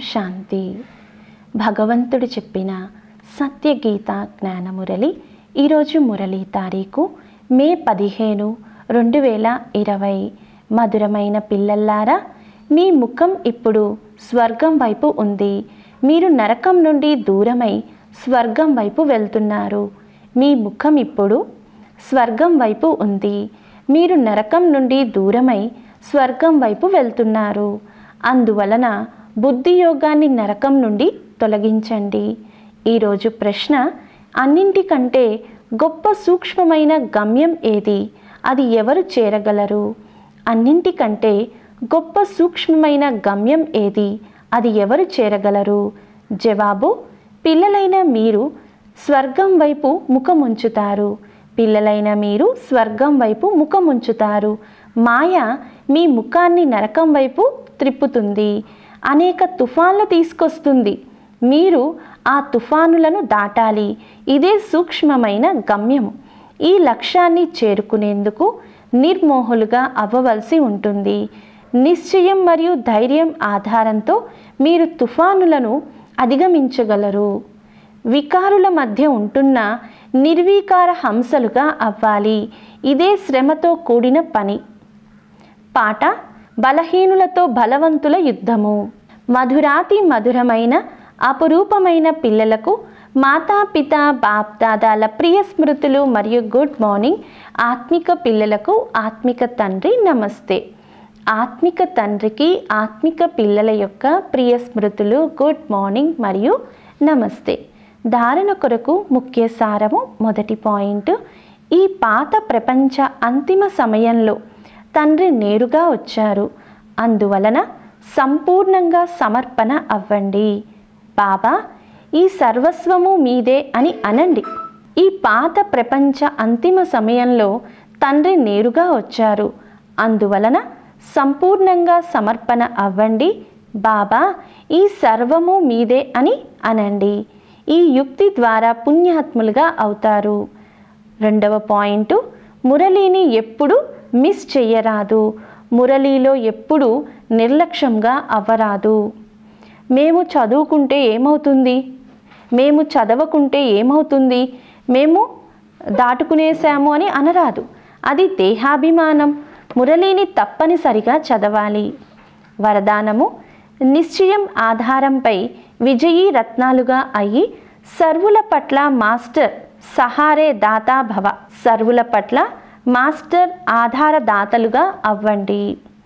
శాంతి భగవంతుడు చెప్పిన సత్యగీత జ్ఞానమురళి ఈరోజు మురళి తారీఖు మే పదిహేను రెండు వేల ఇరవై మధురమైన పిల్లల్లారా మీ ముఖం ఇప్పుడు స్వర్గం వైపు ఉంది మీరు నరకం నుండి దూరమై స్వర్గం వైపు వెళ్తున్నారు మీ ముఖం ఇప్పుడు స్వర్గం వైపు ఉంది మీరు నరకం నుండి దూరమై స్వర్గం వైపు వెళ్తున్నారు అందువలన బుద్ధి యోగాన్ని నరకం నుండి తొలగించండి ఈరోజు ప్రశ్న అన్నింటికంటే గొప్ప సూక్ష్మమైన గమ్యం ఏది అది ఎవరు చేరగలరు అన్నింటికంటే గొప్ప సూక్ష్మమైన గమ్యం ఏది అది ఎవరు చేరగలరు జవాబు పిల్లలైన మీరు స్వర్గం వైపు ముఖముంచుతారు పిల్లలైన మీరు స్వర్గం వైపు ముఖముంచుతారు మాయ మీ ముఖాన్ని నరకం వైపు త్రిప్పుతుంది అనేక తుఫాన్లు తీసుకొస్తుంది మీరు ఆ తుఫానులను దాటాలి ఇదే సూక్ష్మమైన గమ్యము ఈ లక్ష్యాన్ని చేరుకునేందుకు నిర్మోహులుగా అవ్వవలసి ఉంటుంది నిశ్చయం మరియు ధైర్యం ఆధారంతో మీరు తుఫానులను అధిగమించగలరు వికారుల మధ్య ఉంటున్న నిర్వీకార హంసలుగా అవ్వాలి ఇదే శ్రమతో కూడిన పని పాట బలహీనులతో బలవంతుల యుద్ధము మధురాతి మధురమైన అపురూపమైన పిల్లలకు మాతాపిత బాప్దాదాల ప్రియ స్మృతులు మరియు గుడ్ మార్నింగ్ ఆత్మిక పిల్లలకు ఆత్మిక తండ్రి నమస్తే ఆత్మిక తండ్రికి ఆత్మిక పిల్లల యొక్క ప్రియ స్మృతులు గుడ్ మార్నింగ్ మరియు నమస్తే ధారణ కొరకు ముఖ్య సారము మొదటి పాయింట్ ఈ పాత ప్రపంచ అంతిమ సమయంలో తండ్రి నేరుగా వచ్చారు అందువలన సంపూర్ణంగా సమర్పణ అవ్వండి బాబా ఈ సర్వస్వము మీదే అని అనండి ఈ పాత ప్రపంచ అంతిమ సమయంలో తండ్రి నేరుగా వచ్చారు అందువలన సంపూర్ణంగా సమర్పణ అవ్వండి బాబా ఈ సర్వము మీదే అని అనండి ఈ యుక్తి ద్వారా పుణ్యాత్ములుగా అవుతారు రెండవ పాయింట్ మురళిని ఎప్పుడు మిస్ చెయ్యరాదు మురళిలో ఎప్పుడు నిర్లక్ష్యంగా అవ్వరాదు మేము చదువుకుంటే ఏమవుతుంది మేము చదవకుంటే ఏమవుతుంది మేము దాటుకునేసాము అని అనరాదు అది దేహాభిమానం మురళిని తప్పనిసరిగా చదవాలి వరదానము నిశ్చయం ఆధారంపై విజయీ రత్నాలుగా అయ్యి సర్వుల పట్ల మాస్టర్ సహారే దాతా భవ సర్వుల పట్ల మాస్టర్ ఆధారదాతలుగా అవ్వండి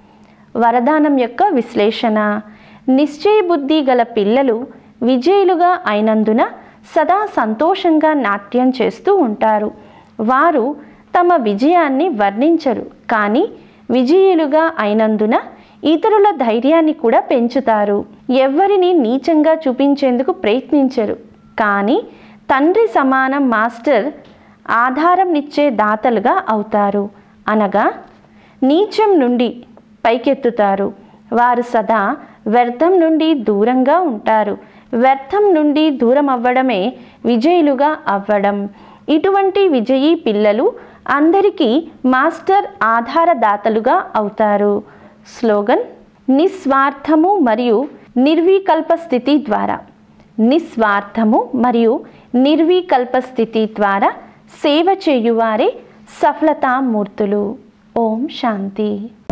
వరదానం యొక్క విశ్లేషణ నిశ్చయ బుద్ధి గల పిల్లలు విజయులుగా అయినందున సదా సంతోషంగా నాట్యం చేస్తూ ఉంటారు వారు తమ విజయాన్ని వర్ణించరు కానీ విజయులుగా అయినందున ఇతరుల ధైర్యాన్ని కూడా పెంచుతారు ఎవ్వరిని నీచంగా చూపించేందుకు ప్రయత్నించరు కానీ తండ్రి సమానం మాస్టర్ ఆధారంనిచ్చే దాతలుగా అవుతారు అనగా నీచం నుండి పైకెత్తుతారు వారు సదా వ్యర్థం నుండి దూరంగా ఉంటారు వ్యర్థం నుండి దూరం అవ్వడమే విజయులుగా అవ్వడం ఇటువంటి విజయీ పిల్లలు అందరికీ మాస్టర్ ఆధారదాతలుగా అవుతారు స్లోగన్ నిస్వార్థము మరియు నిర్వీకల్ప స్థితి ద్వారా నిస్వార్థము మరియు నిర్వీకల్ప స్థితి ద్వారా సేవ చేయువారే సఫలతామూర్తులు ఓం శాంతి